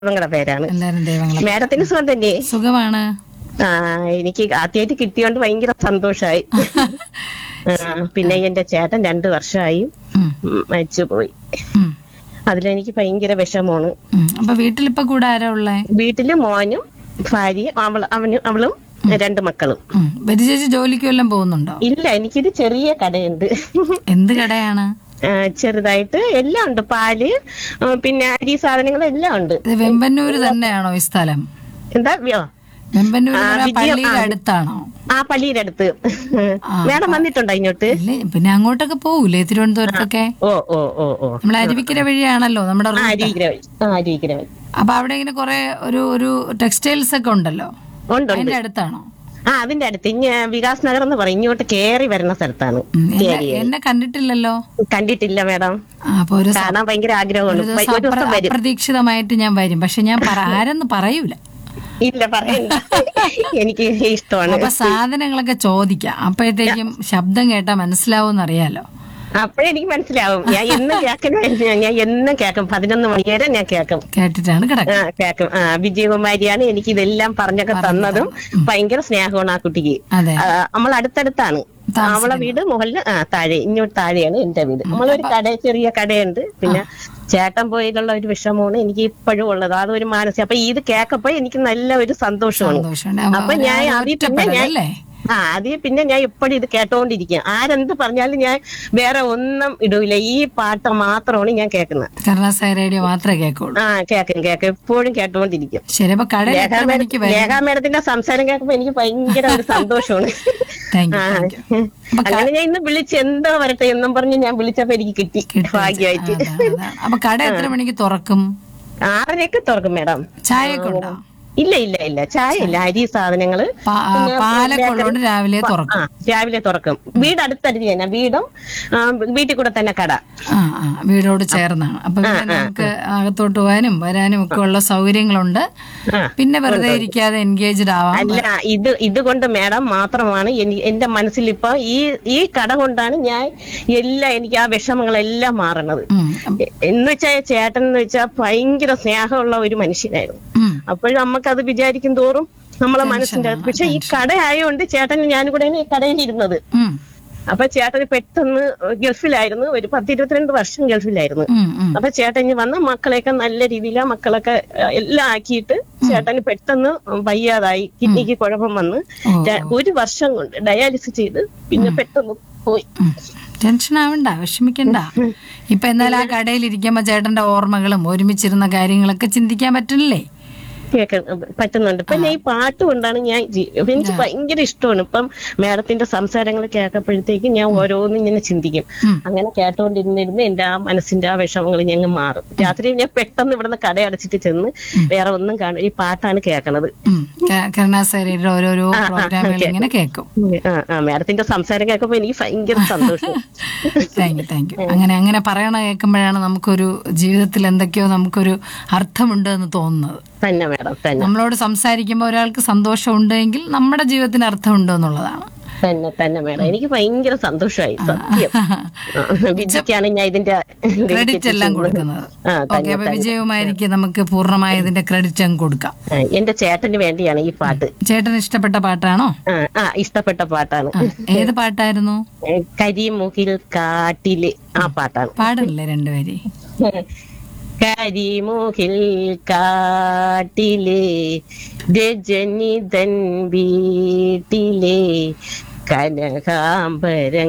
നിങ്ങളുടെ പേരാണ് എല്ലാരും ദൈവങ്ങളെ മേഡത്തിന് സുഖം തന്നെ സുഖമാണ് ആ എനിക്ക് ആദ്യമായിട്ട് കിട്ടിയോണ്ട് ഭയങ്കര സന്തോഷായി ആ, പിന്നെ എന്റെ ചേട്ടൻ രണ്ടു വർഷമായി ഉം, മരിച്ചു പോയി ഉം, അതിലെനിക്ക് ഭയങ്കര വിഷമമാണ് ഉം. അപ്പൊ വീട്ടിലിപ്പൊ കൂടെ ആരാ ഉള്ളേ വീട്ടില് മോനും ഭാര്യയും അവൾ അവനും അവളും രണ്ട് മക്കളും ഉം. ബെറ്റി ചേച്ചി ജോലിക്ക് വല്ലതും പോകുന്നുണ്ടോ ഇല്ല എനിക്കൊരു ചെറിയ കടയുണ്ട് എന്ത് കടയാണ് ആ, ചെറുതായിട്ട് എല്ലാം ഉണ്ട് പാല് ആ, പിന്നെ അരി സാധനങ്ങൾ എല്ലാം ഉണ്ട് ഇത് വെമ്പന്നൂര് തന്നെയാണോ ഈ സ്ഥലം എന്താ വ്യോ? വെമ്പന്നൂര് ആ, എന്ന് പറഞ്ഞാ വിജയം, പള്ളിയുടെ ആ. അടുത്താണോ ആ പള്ളിയുടെ അടുത്ത് മേഡം വന്നിട്ടുണ്ടോ ഇങ്ങോട്ട് ഇല്ലേ പിന്നെ അങ്ങോട്ടൊക്കെ പോകൂലേ തിരുവനന്തപുരത്തൊക്കെ ഓ ഓ ഓ ഓ നമ്മൾ അരുവിക്കര വഴിയാണല്ലോ നമ്മുടെ ആ റൂട്ട് അരിവിക്കര വഴി ആ അരിവിക്കര വഴി അപ്പൊ അവിടെ ഇങ്ങനെ കുറെ ഒരു ഒരു ടെക്സ്റ്റൈൽസ് ഒക്കെ ഉണ്ടല്ലോ ഉണ്ട് ഉണ്ട് അതിന്റെ അടുത്താണോ ആ അതിന്റെ അടുത്ത് ഇനി വികാസ് നഗർ എന്ന് പറയും ഇങ്ങോട്ട് കേറി വരുന്ന സ്ഥലത്താണ് ഉം, ഈ എന്നെ- ഏരിയ എന്നെ കണ്ടിട്ടില്ലല്ലോ കണ്ടിട്ടില്ല മേഡം ആ, അപ്പൊ ഒരു സ- കാണാൻ ഭയങ്കര ആഗ്രഹമാണ് ഒരു ദിവസം ഒരു ദിവസം അപ്ര- വരും അപ്രതീക്ഷിതമായിട്ട് ഞാൻ വരും പക്ഷെ ഞാൻ പറ- ആരെന്ന് പറയൂല ഇല്ല പറയണ്ട എനിക്ക് ഇഷ്ടമാണ് അപ്പൊ സാധനങ്ങളൊക്കെ ചോദിക്കാം അപ്പോഴത്തേക്കും ശബ്ദം കേട്ടാ മനസ്സിലാവും അറിയാലോ അപ്പോഴെനിക്ക് മനസ്സിലാവും ഞാൻ എന്നും കേൾക്കുന്ന ഞാൻ എന്നും കേൾക്കും പതിനൊന്ന് മണിവരെ ഞാൻ കേൾക്കും കേട്ടിട്ടാണ് ആ കിടക്കുന്നത് കേൾക്കും ആ വിജയകുമാരിയാണ് എനിക്ക് ഇതെല്ലാം പറഞ്ഞൊക്കെ തന്നതും ഭയങ്കര സ്നേഹമാണ് ആ കുട്ടിക്ക് അതെ ആ, നമ്മൾ അടുത്തടുത്താണ് അവളെ വീട് മുകളിൽ ആ താഴെ ഇങ്ങോട്ട് താഴെയാണ് എന്റെ വീട് നമ്മളൊരു കട ചെറിയ കടയുണ്ട് പിന്നെ ചേട്ടൻ പോയതിലുള്ള ഒരു വിഷമമാണ് എനിക്ക് ഇപ്പോഴും ഉള്ളത് അതൊരു മാനസിക അപ്പൊ ഇത് കേക്കപ്പോ എനിക്ക് നല്ല ഒരു സന്തോഷമാണ് സന്തോഷമുണ്ട് അപ്പൊ ഞാൻ ആദ്യം പിന്നെ ഞാൻ ഒറ്റപ്പെടലല്ലേ ആ ആദ്യം പിന്നെ ഞാൻ എപ്പോഴും ഇത് കേട്ടോണ്ടിരിക്കും ആരെന്ത് പറഞ്ഞാലും ഞാൻ വേറെ ഒന്നും ഇടൂല ഈ പാട്ട് മാത്രമാണ് ഞാൻ കേൾക്കുന്നത് കരുണാസായി റേഡിയോ മാത്രമേ കേൾക്കുള്ളൂ ആ കേക്കും കേക്കും എപ്പോഴും കേട്ടോണ്ടിരിക്കും ശരി അപ്പൊ കടയിൽ എത്ര മണിക്ക് വരും ലേഖാ മേഡത്തിന്റെ സംസാരം കേൾക്കുമ്പോ എനിക്ക് ഭയങ്കര ഒരു സന്തോഷമാണ് താങ്ക് യു ആ. താങ്ക് യു അങ്ങനെ ഞാൻ ഇന്ന് വിളിച്ച് എന്തോ വരട്ടെ എന്നും പറഞ്ഞ് ഞാൻ വിളിച്ചപ്പോ എനിക്ക് കിട്ടി ഭാഗ്യമായിട്ട് അതാണ്, അതാണ്. അപ്പൊ കട എത്ര മണിക്ക് തുറക്കും ആറരയൊക്കെ തുറക്കും മേഡം ചായയൊക്കെ ഉണ്ടോ ഇല്ല ഇല്ല ഇല്ല ചായ ഇല്ല അരി സാധനങ്ങള് പാ- ആ, പാലൊക്കെ ഉള്ളതുകൊണ്ട് രാവിലെ ആ തുറക്കും രാവിലെ തുറക്കും വീട് അടുത്തടുത്ത് തന്നെ വീടും ആ, വീട്ടിൽ കൂടെ തന്നെ കട ആ ആ വീടോട് ചേർന്നാണ് അപ്പൊ പിന്നെ നമുക്ക് അകത്തോട്ട് പോകാനും വരാനും ഒക്കെ ഉള്ള സൗകര്യങ്ങളുണ്ട് ആ. പിന്നെ വെറുതെ ഇരിക്കാതെ എൻഗേജ്ഡ് ആവാം അല്ല ഇത് ഇതുകൊണ്ട് മേഡം മാത്രമാണ് എനി- എന്റെ മനസ്സിൽ ഇപ്പൊ ഈ ഈ കട കൊണ്ടാണ് ഞാൻ എല്ലാം എനിക്ക് ആ വിഷമങ്ങളെല്ലാം മാറണത് ഉം, എന്ന് വെച്ചാൽ ചേട്ടൻ എന്ന് വെച്ചാൽ ഭയങ്കര സ്നേഹമുള്ള ഒരു മനുഷ്യനായിരുന്നു ഉം, അപ്പോൾ നമുക്കത് വിചാരിക്കും തോറും നമ്മളെ മനസ്സിന്റെ അകത്ത് പക്ഷെ ഈ കട ആയതുകൊണ്ട് ചേട്ടൻ ഞാനും കൂടെയാണ് ഈ കടയിൽ ഇരുന്നത് ഉം, അപ്പൊ ചേട്ടന് പെട്ടെന്ന് ഗൾഫിലായിരുന്നു ഒരു പത്ത് ഇരുപത്തിരണ്ട് വർഷം ഗൾഫിലായിരുന്നു ഉം, ഉം. അപ്പൊ ചേട്ടൻ ഇനി വന്ന മക്കളെയൊക്കെ നല്ല രീതിയിൽ ആ മക്കളൊക്കെ ഏഹ്, എല്ലാം ആക്കിയിട്ട് ചേട്ടന് പെട്ടെന്ന് വയ്യാതായി കിഡ്നിക്ക് കുഴപ്പം വന്ന് ഓ, ര- ഒരു വർഷം കൊണ്ട് ഡയാലിസിസ് ചെയ്ത് പിന്നെ പെട്ടെന്ന് പോയി ഉം. ടെൻഷൻ ആവണ്ട വിഷമിക്കണ്ട ഇപ്പൊ എന്നാൽ ആ കടയിൽ ഇരിക്കുമ്പോ ചേട്ടന്റെ ഓർമ്മകളും ഒരുമിച്ചിരുന്ന കാര്യങ്ങളൊക്കെ ചിന്തിക്കാൻ പറ്റില്ലേ കേൾക്കാൻ പറ്റുന്നുണ്ട് പിന്നെ ഈ പാട്ട് കൊണ്ടാണ് ഞാൻ ജീ- എനിക്ക് ഭയങ്കര ഇഷ്ടമാണ് ഇപ്പം മേഡത്തിന്റെ സംസാരങ്ങൾ കേൾക്കപ്പോഴത്തേക്ക് ഞാൻ ഓരോന്നും ഇങ്ങനെ ചിന്തിക്കും ഉം. അങ്ങനെ കേട്ടോണ്ടിരുന്നിരുന്ന് എന്റെ ആ മനസ്സിന്റെ ആ വിഷമങ്ങൾ ഞങ്ങൾ മാറും രാത്രി ഞാൻ പെട്ടെന്ന് ഇവിടുന്ന് കട അടച്ചിട്ട് ചെന്ന് വേറെ ഒന്നും കാണും ഈ പാട്ടാണ് കേൾക്കണത് ഉം. ക- കരുണാസാരിയുടെ ഓരോരോ പ്രോഗ്രാമുകൾ ഇങ്ങനെ കേൾക്കും ആ ആ മേഡത്തിന്റെ സംസാരം കേൾക്കുമ്പോ എനിക്ക് ഭയങ്കര സന്തോഷം താങ്ക് യു താങ്ക് യു അങ്ങനെ അങ്ങനെ പറയണ കേൾക്കുമ്പോഴാണ് നമുക്കൊരു ജീവിതത്തിൽ എന്തൊക്കെയോ നമുക്കൊരു അർത്ഥമുണ്ട് എന്ന് തോന്നുന്നത് തന്നെ മേഡം തന്നെ നമ്മളോട് സംസാരിക്കുമ്പോൾ ഒരാൾക്ക് സന്തോഷം ഉണ്ടെങ്കിൽ നമ്മുടെ ജീവിതത്തിന് അർത്ഥമുണ്ട് എന്നുള്ളതാണ് തന്നെ തന്നെ മേഡം എനിക്ക് ഭയങ്കര സന്തോഷമായി സത്യം ആ, വിജിക്കാണ് ഞാൻ ഇതിന്റെ ക്രെഡിറ്റ് എല്ലാം കൊടുക്കുന്നത് ആ, ഓക്കെ അപ്പൊ വിജയകുമാരിക്ക് നമുക്ക് പൂർണ്ണമായ ഇതിന്റെ ക്രെഡിറ്റ് അങ്ങ് കൊടുക്കാം ആ, എന്റെ ചേട്ടന് വേണ്ടിയാണ് ഈ പാട്ട് ചേട്ടന് ഇഷ്ടപ്പെട്ട പാട്ടാണോ ആ ആ ഇഷ്ടപ്പെട്ട പാട്ടാണ് ആ, ഏത് പാട്ടായിരുന്നു ഏ, കരിമുകിൽ കാട്ടില് ആ പാട്ടാണ് പാടല്ലേ രണ്ടുപേരെ കരിമുകിൽ കാട്ടിലെ രജനിതൻ വീട്ടിലെ കനകാംബരം